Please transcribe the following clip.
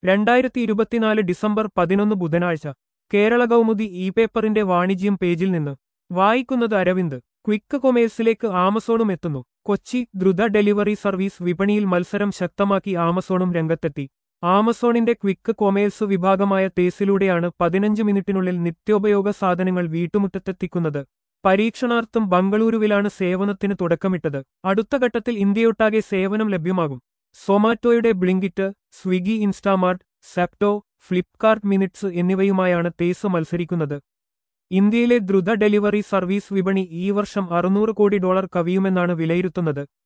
രണ്ടായിരത്തി ഇരുപത്തിനാല് ഡിസംബർ പതിനൊന്ന് ബുധനാഴ്ച കേരള കൗമുദി ഇ പേപ്പറിന്റെ വാണിജ്യം പേജിൽ നിന്ന് വായിക്കുന്നത് അരവിന്ദ് ക്വിക്ക് കൊമേഴ്സിലേക്ക് ആമസോണും എത്തുന്നു കൊച്ചി ദ്രുത ഡെലിവറി സർവീസ് വിപണിയിൽ മത്സരം ശക്തമാക്കി ആമസോണും രംഗത്തെത്തി ആമസോണിന്റെ ക്വിക്ക് കൊമേഴ്സ് വിഭാഗമായ തേസിലൂടെയാണ് പതിനഞ്ച് മിനിറ്റിനുള്ളിൽ നിത്യോപയോഗ സാധനങ്ങൾ വീട്ടുമുറ്റത്തെത്തിക്കുന്നത് പരീക്ഷണാർത്ഥം ബംഗളൂരുവിലാണ് സേവനത്തിന് തുടക്കമിട്ടത് അടുത്ത ഘട്ടത്തിൽ ഇന്ത്യയൊട്ടാകെ സേവനം ലഭ്യമാകും സൊമാറ്റോയുടെ Blinkit Swiggy Instamart Zepto Flipkart Minutes എന്നിവയുമായാണ് തേസ് മത്സരിക്കുന്നത് ഇന്ത്യയിലെ ദ്രുത ഡെലിവറി സർവീസ് വിപണി ഈ വർഷം അറുന്നൂറ് കോടി ഡോളർ കവിയുമെന്നാണ് വിലയിരുത്തുന്നത്